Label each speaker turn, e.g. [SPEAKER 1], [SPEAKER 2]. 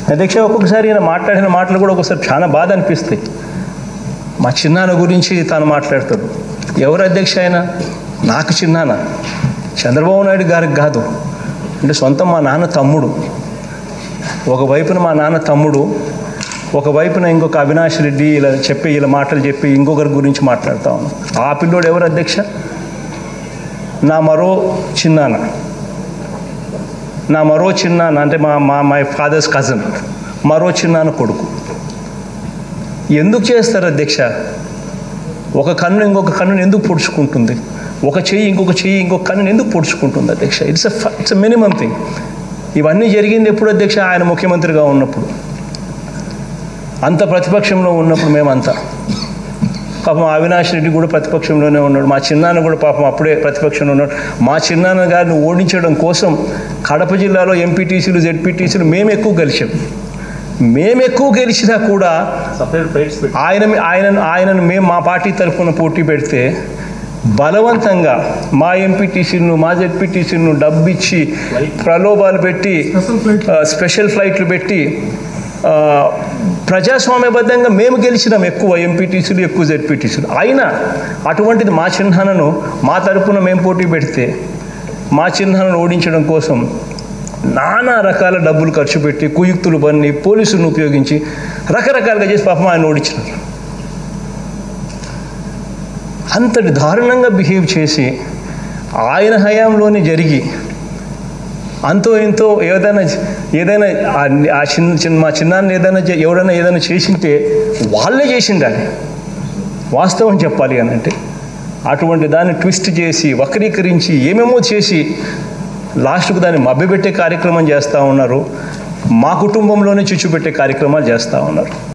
[SPEAKER 1] అధ్యక్ష ఒక్కొక్కసారి ఈయన మాట్లాడిన మాటలు కూడా ఒకసారి చాలా బాధ అనిపిస్తాయి మా చిన్నాన్న గురించి తాను మాట్లాడతాడు ఎవరు అధ్యక్ష ఆయన నాకు చిన్నాన్న చంద్రబాబు నాయుడు గారికి కాదు అంటే సొంతం మా నాన్న తమ్ముడు ఒకవైపున మా నాన్న తమ్ముడు ఒకవైపున ఇంకొక అవినాష్ రెడ్డి ఇలా చెప్పి ఇలా మాటలు చెప్పి ఇంకొకరి గురించి మాట్లాడుతా ఉన్నాం ఆ పిల్లోడు ఎవరు అధ్యక్ష నా మరో చిన్నాన్న నా మరో చిన్నాన్న అంటే మా మా మై ఫాదర్స్ కజన్ మరో చిన్నాన్న కొడుకు ఎందుకు చేస్తారు అధ్యక్ష ఒక కన్ను ఇంకొక కన్నుని ఎందుకు పొడుచుకుంటుంది ఒక చెయ్యి ఇంకొక చెయ్యి ఇంకొక కన్నుని ఎందుకు పొడుచుకుంటుంది అధ్యక్ష ఇట్స్ ఇట్స్ మినిమం థింగ్ ఇవన్నీ జరిగింది ఎప్పుడు అధ్యక్ష ఆయన ముఖ్యమంత్రిగా ఉన్నప్పుడు అంత ప్రతిపక్షంలో ఉన్నప్పుడు మేమంతా పాపం అవినాష్ రెడ్డి కూడా ప్రతిపక్షంలోనే ఉన్నాడు మా చిన్నాన్న కూడా పాపం అప్పుడే ప్రతిపక్షంలో ఉన్నాడు మా చిన్నాన్న గారిని ఓడించడం కోసం కడప జిల్లాలో ఎంపీటీసీలు జెడ్పీటీసీలు మేము ఎక్కువ గెలిచాం మేము ఎక్కువ గెలిచినా కూడా ఆయన ఆయన ఆయనను మేము మా పార్టీ తరఫున పోటీ పెడితే బలవంతంగా మా ఎంపీటీసీలను మా జెడ్పీటీసీలను డబ్బు ఇచ్చి ప్రలోభాలు పెట్టి ఆ, స్పెషల్ ఫ్లైట్లు పెట్టి ఆ, ప్రజాస్వామ్యబద్ధంగా మేము గెలిచినాం ఎక్కువ ఎంపీటీసీలు ఎక్కువ జెడ్పీటీసీలు అయినా అటువంటిది మా చిహ్నాలను మా తరపున మేము పోటీ పెడితే మా చిహ్నాలను ఓడించడం కోసం నానా రకాల డబ్బులు ఖర్చు పెట్టి కుయుక్తులు పన్ని పోలీసులను ఉపయోగించి రకరకాలుగా చేసి పాపం ఆయన ఓడించినారు అంతటి దారుణంగా బిహేవ్ చేసి ఆయన హయాంలోనే జరిగి అంతో ఇంతో ఏదైనా ఏదైనా ఆ- ఆ చిన్న చిన్న మా చిన్నాన్ని ఏదైనా చే- ఎవడైనా ఏదైనా చేసింటే వాళ్ళే చేసిండాలి వాస్తవం చెప్పాలి అని అంటే అటువంటి దాన్ని ట్విస్ట్ చేసి వక్రీకరించి ఏమేమో చేసి లాస్ట్కు దాన్ని మభ్యపెట్టే కార్యక్రమం చేస్తూ ఉన్నారు మా కుటుంబంలోనే చిచ్చు పెట్టే కార్యక్రమాలు చేస్తూ ఉన్నారు